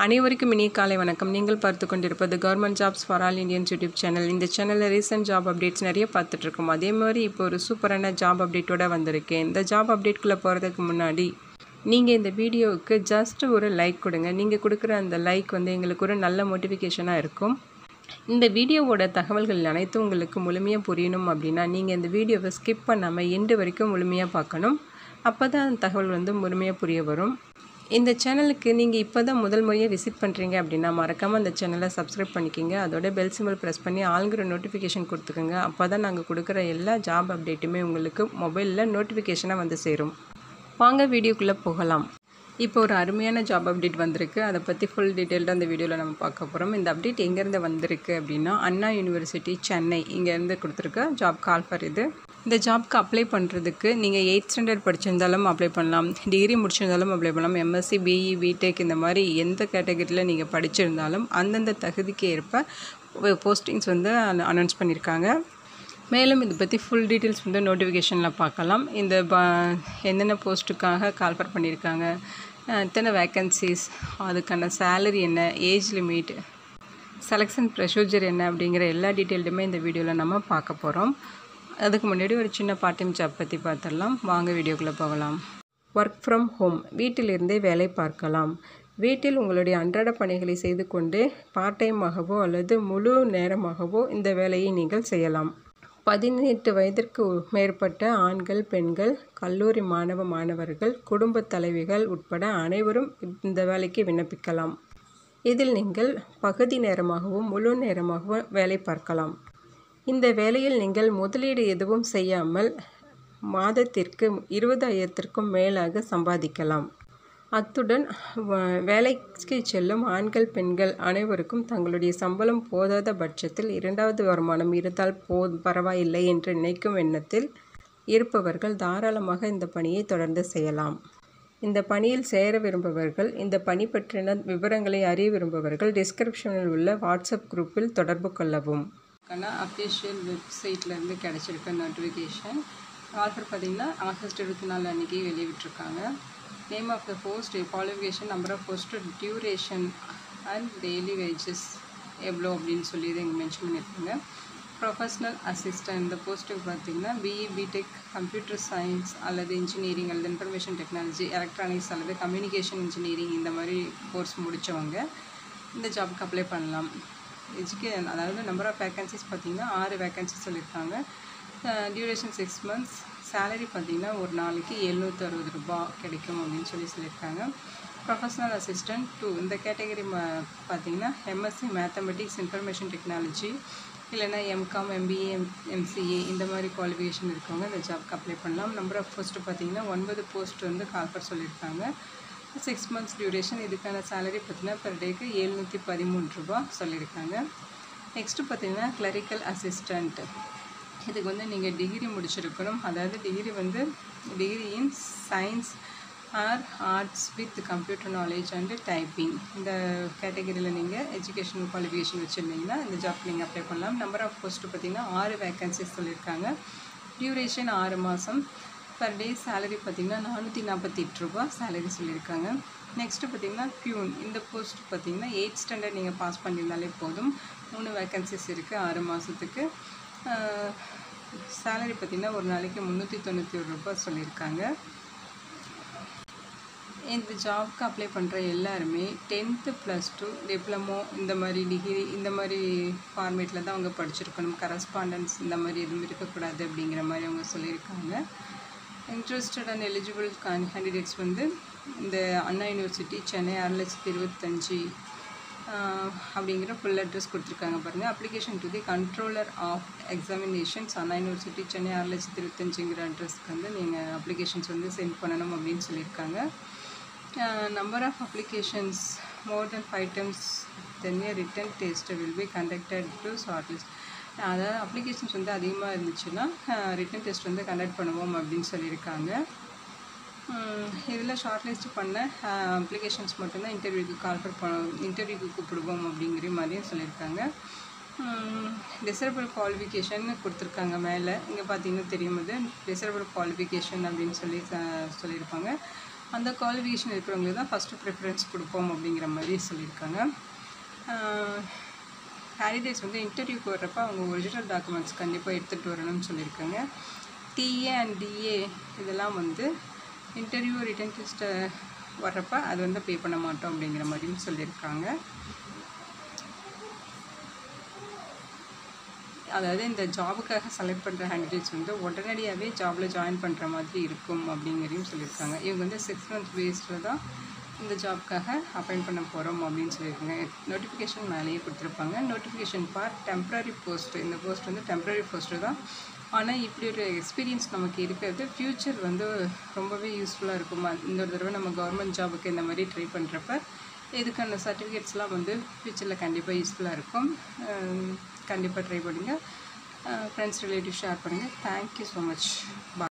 அனைவருக்கும் இனிய காலை வணக்கம் நீங்கள் பார்த்து கொண்டிருப்பது government jobs for all Indians YouTube channel இந்த சேனலில் ரீசெண்ட் ஜாப் அப்டேட்ஸ் நிறைய பார்த்துட்ருக்கோம் அதே மாதிரி இப்போ ஒரு சூப்பரான ஜாப் அப்டேட்டோட வந்திருக்கேன் இந்த ஜாப் அப்டேட்குள்ளே போகிறதுக்கு முன்னாடி நீங்கள் இந்த வீடியோவுக்கு ஜஸ்ட் ஒரு லைக் கொடுங்க நீங்கள் கொடுக்குற அந்த லைக் வந்து எங்களுக்கு ஒரு நல்ல மோட்டிஃபிகேஷனாக இருக்கும் இந்த வீடியோவோட தகவல்கள் அனைத்தும் உங்களுக்கு முழுமையாக புரியணும் அப்படின்னா நீங்கள் இந்த வீடியோவை ஸ்கிப் பண்ணாமல் எண்டு வரைக்கும் முழுமையாக பார்க்கணும் அப்போ தான் அந்த தகவல் வந்து முழுமையாக புரிய வரும் இந்த சேனலுக்கு நீங்கள் இப்போ தான் முதல் முறையாக விசிட் பண்ணுறீங்க அப்படின்னா மறக்காமல் அந்த சேனலை சப்ஸ்கிரைப் பண்ணிக்கோங்க அதோட பெல் சிம்பிள் ப்ரெஸ் பண்ணி ஆளுங்கிற நோட்டிஃபிகேஷன் கொடுத்துக்கோங்க அப்போ தான் நாங்கள் கொடுக்குற எல்லா ஜாப் அப்டேட்டுமே உங்களுக்கு மொபைலில் நோட்டிஃபிகேஷனாக வந்து சேரும் வாங்க வீடியோக்குள்ளே போகலாம் இப்போ ஒரு அருமையான ஜாப் அப்டேட் வந்திருக்கு அதை பற்றி ஃபுல் டீட்டெயில்டாக அந்த வீடியோவில் நம்ம பார்க்க போகிறோம் இந்த அப்டேட் எங்கேருந்து வந்திருக்கு அப்படின்னா அண்ணா யூனிவர்சிட்டி சென்னை இங்கேருந்து கொடுத்துருக்க ஜாப் கால் ஃபார் இது இந்த ஜாப்க்கு அப்ளை பண்ணுறதுக்கு நீங்கள் எயிட் ஸ்டாண்டர்ட் படிச்சிருந்தாலும் அப்ளை பண்ணலாம் டிகிரி முடிச்சிருந்தாலும் அப்ளை பண்ணலாம் எம்எஸ்சி பிஇ பிடெக் இந்த மாதிரி எந்த கேட்டகரியில் நீங்கள் படிச்சிருந்தாலும் அந்தந்த தகுதிக்கு ஏற்ப போஸ்டிங்ஸ் வந்து அனௌன்ஸ் பண்ணியிருக்காங்க மேலும் இதை பற்றி ஃபுல் டீட்டெயில்ஸ் வந்து நோட்டிஃபிகேஷனில் பார்க்கலாம் இந்த ப என்னென்ன போஸ்ட்டுக்காக கால்ஃபர் பண்ணியிருக்காங்க எத்தனை வேக்கன்சிஸ் அதுக்கான சேலரி என்ன ஏஜ் லிமிட் செலெக்ஷன் ப்ரொசீஜர் என்ன அப்படிங்கிற எல்லா டீட்டெயில்டுமே இந்த வீடியோவில் நம்ம பார்க்க போகிறோம் அதுக்கு முன்னாடி ஒரு சின்ன பார்ட் டைம் ஜாப் பற்றி பார்த்துடலாம் வாங்க வீடியோக்குள்ளே போகலாம் ஒர்க் ஃப்ரம் ஹோம் வீட்டிலிருந்தே வேலை பார்க்கலாம் வீட்டில் உங்களுடைய அன்றாட பணிகளை செய்து கொண்டு பார்ட் டைமாகவோ அல்லது முழு நேரமாகவோ இந்த வேலையை நீங்கள் செய்யலாம் பதினெட்டு வயதிற்கு மேற்பட்ட ஆண்கள் பெண்கள் கல்லூரி மாணவ மாணவர்கள் குடும்ப தலைவிகள் உட்பட அனைவரும் இந்த வேலைக்கு விண்ணப்பிக்கலாம் இதில் நீங்கள் பகுதி நேரமாகவும் முழு நேரமாகவும் வேலை பார்க்கலாம் இந்த வேலையில் நீங்கள் முதலீடு எதுவும் செய்யாமல் மாதத்திற்கு இருபதாயிரத்திற்கும் மேலாக சம்பாதிக்கலாம் அத்துடன் வேலைக்கு செல்லும் ஆண்கள் பெண்கள் அனைவருக்கும் தங்களுடைய சம்பளம் போதாத பட்சத்தில் இரண்டாவது வருமானம் இருந்தால் போ பரவாயில்லை என்று நினைக்கும் எண்ணத்தில் இருப்பவர்கள் தாராளமாக இந்த பணியை தொடர்ந்து செய்யலாம் இந்த பணியில் சேர விரும்புபவர்கள் இந்த பணி பற்றின விவரங்களை அறிய விரும்புபவர்கள் டிஸ்கிரிப்ஷனில் உள்ள வாட்ஸ்அப் குரூப்பில் தொடர்பு கொள்ளவும் அஃபிஷியல் வெப்சைட்லேருந்து கிடச்சிருக்க நோட்டிஃபிகேஷன் ஆஃபர் பார்த்திங்கன்னா ஆகஸ்ட் இருபத்தி நாலு அன்றைக்கி வெளியிட்டிருக்காங்க name of the post qualification number of post duration and daily wages எவ்வளோ அப்படின்னு சொல்லி இதை இங்கே மென்ஷன் பண்ணியிருக்காங்க ப்ரொஃபஷ்னல் அசிஸ்டன்ட் இந்த போஸ்ட்டுக்கு பார்த்தீங்கன்னா பிஇ பிடெக் கம்ப்யூட்டர் சயின்ஸ் அல்லது இன்ஜினியரிங் அல்லது இன்ஃபர்மேஷன் டெக்னாலஜி எலக்ட்ரானிக்ஸ் அல்லது கம்யூனிகேஷன் இன்ஜினியரிங் இந்த மாதிரி கோர்ஸ் முடித்தவங்க இந்த ஜாப்க்கு அப்ளை பண்ணலாம் எஜுகே அதாவது நம்பர் ஆஃப் வேக்கன்சிஸ் பார்த்திங்கன்னா ஆறு வேக்கன்சிஸ் சொல்லியிருக்காங்க டியூரேஷன் சிக்ஸ் மந்த்ஸ் சேலரி பார்த்திங்கன்னா ஒரு நாளைக்கு எழுநூற்றி அறுபது ரூபா கிடைக்கும் அப்படின்னு சொல்லி சொல்லியிருக்காங்க ப்ரொஃபஷனல் அசிஸ்டன்ட் டூ இந்த கேட்டகரி பார்த்திங்கன்னா எம்எஸ்சி மேத்தமெட்டிக்ஸ் இன்ஃபர்மேஷன் டெக்னாலஜி இல்லைனா எம்காம் எம்பிஏ எம் எம்சிஏ இந்த மாதிரி குவாலிஃபிகேஷன் இருக்கவங்க இந்த ஜாப்க்கு அப்ளை பண்ணலாம் நம்பர் ஆஃப் போஸ்ட்டு பார்த்திங்கன்னா ஒன்பது போஸ்ட் வந்து கால்ஃபர் சொல்லியிருக்காங்க சிக்ஸ் மந்த்ஸ் டியூரேஷன் இதுக்கான சேலரி பார்த்திங்கன்னா பெர் டேக்கு எழுநூற்றி பதிமூணு ரூபா சொல்லியிருக்காங்க நெக்ஸ்ட்டு பார்த்திங்கன்னா கிளரிக்கல் அசிஸ்டண்ட் இதுக்கு வந்து நீங்கள் டிகிரி முடிச்சிருக்கணும் அதாவது டிகிரி வந்து degree in science or arts with computer knowledge and typing இந்த கேட்டகரியில் நீங்கள் எஜுகேஷனல் குவாலிஃபிகேஷன் வச்சுருந்தீங்கன்னா இந்த ஜாப் நீங்கள் அப்ளை பண்ணலாம் நம்பர் ஆஃப் போஸ்ட்டு பார்த்திங்கன்னா ஆறு வேக்கன்சிஸ் சொல்லியிருக்காங்க டியூரேஷன் ஆறு மாதம் பர் டே சேலரி பார்த்திங்கன்னா நானூற்றி நாற்பத்தி எட்டு ரூபா சேலரி சொல்லியிருக்காங்க நெக்ஸ்ட்டு பார்த்திங்கன்னா பியூன் இந்த போஸ்ட் பார்த்திங்கன்னா எயிட் ஸ்டாண்டர்ட் நீங்கள் பாஸ் பண்ணியிருந்தாலே போதும் மூணு வேக்கன்சிஸ் இருக்குது ஆறு மாதத்துக்கு சேலரி பார்த்திங்கன்னா ஒரு நாளைக்கு முந்நூற்றி தொண்ணூற்றி ஒரு ரூபாய் சொல்லியிருக்காங்க இந்த ஜாப்க்கு அப்ளை பண்ணுற எல்லாருமே டென்த்து ப்ளஸ் டூ டிப்ளமோ இந்த மாதிரி டிகிரி இந்த மாதிரி ஃபார்மேட்டில் தான் அவங்க படிச்சிருக்கணும் கரஸ்பாண்டன்ஸ் இந்த மாதிரி எதுவும் இருக்கக்கூடாது அப்படிங்கிற மாதிரி அவங்க சொல்லியிருக்காங்க இன்ட்ரெஸ்டட் அண்ட் எலிஜிபிள் கேண்டிடேட்ஸ் வந்து இந்த அண்ணா யூனிவர்சிட்டி சென்னை ஆறு லட்சத்தி இருபத்தஞ்சி அப்படிங்கிற ஃபுல் அட்ரஸ் கொடுத்துருக்காங்க பாருங்கள் application to the controller of examinations Anna university Chennai ஆறு லட்சத்தி இருபத்தஞ்சுங்கிற அட்ரஸ்க்கு வந்து நீங்கள் அப்ளிகேஷன்ஸ் வந்து சென்ட் பண்ணணும் அப்படின்னு சொல்லியிருக்காங்க number of applications more than five times than year written test will be conducted to short list அதாவது அப்ளிகேஷன்ஸ் வந்து அதிகமாக இருந்துச்சுன்னா ரிட்டன் டெஸ்ட் வந்து கண்டக்ட் பண்ணுவோம் அப்படின்னு சொல்லியிருக்காங்க இதில் ஷார்ட் லிஸ்ட் பண்ண அப்ளிகேஷன்ஸ் மட்டும்தான் இன்டர்வியூக்கு கால் பண்ண இன்டர்வியூக்கு கூப்பிடுவோம் அப்படிங்கிற மாதிரியும் சொல்லியிருக்காங்க டிசரபிள் குவாலிஃபிகேஷன் கொடுத்துருக்காங்க மேலே இங்கே பார்த்தீங்கன்னா தெரியும் அது டிசரபிள் குவாலிஃபிகேஷன் அப்படின்னு சொல்லி சொல்லியிருப்பாங்க அந்த குவாலிஃபிகேஷன் இருக்கிறவங்களுக்கு தான் ஃபஸ்ட்டு ப்ரிஃபரன்ஸ் கொடுப்போம் அப்படிங்கிற மாதிரி சொல்லியிருக்காங்க கேண்டிடேட்ஸ் வந்து இன்டர்வியூக்கு வர்றப்ப அவங்க ஒரிஜினல் டாக்குமெண்ட்ஸ் கண்டிப்பாக எடுத்துகிட்டு வரணும்னு சொல்லியிருக்காங்க டிஏ அண்ட் டிஏ இதெல்லாம் வந்து இன்டர்வியூ ரிட்டன் டெஸ்ட்டை வர்றப்ப அது வந்து பே பண்ண மாட்டோம் அப்படிங்கிற மாதிரியும் சொல்லியிருக்காங்க அதாவது இந்த ஜாபுக்காக செலக்ட் பண்ணுற கேண்டிடேட்ஸ் வந்து உடனடியாகவே ஜாபில் ஜாயின் பண்ணுற மாதிரி இருக்கும் அப்படிங்கிறதையும் சொல்லியிருக்காங்க இவங்க வந்து சிக்ஸ் மந்த் பேஸில் தான் இந்த ஜாப்க்காக அப்பாயிண்ட் பண்ண போகிறோம் அப்படின்னு சொல்லியிருக்காங்க நோட்டிஃபிகேஷன் மேலேயே கொடுத்துருப்பாங்க நோட்டிஃபிகேஷன் ஃபார் டெம்ப்ரரி போஸ்ட் இந்த போஸ்ட் வந்து டெம்ப்ரரி போஸ்ட்டு தான் ஆனால் இப்படி ஒரு எக்ஸ்பீரியன்ஸ் நமக்கு இருக்கிறது ஃப்யூச்சர் வந்து ரொம்பவே யூஸ்ஃபுல்லாக இருக்கும் இந்த ஒரு தடவை நம்ம கவர்மெண்ட் ஜாபுக்கு இந்த மாதிரி ட்ரை பண்ணுறப்ப இதுக்கான சர்டிஃபிகேட்ஸ்லாம் வந்து ஃப்யூச்சரில் கண்டிப்பாக யூஸ்ஃபுல்லாக இருக்கும் கண்டிப்பாக ட்ரை பண்ணுங்கள் ஃப்ரெண்ட்ஸ் ரிலேட்டிவ் ஷேர் பண்ணுங்கள் தேங்க்யூ ஸோ மச் பாய்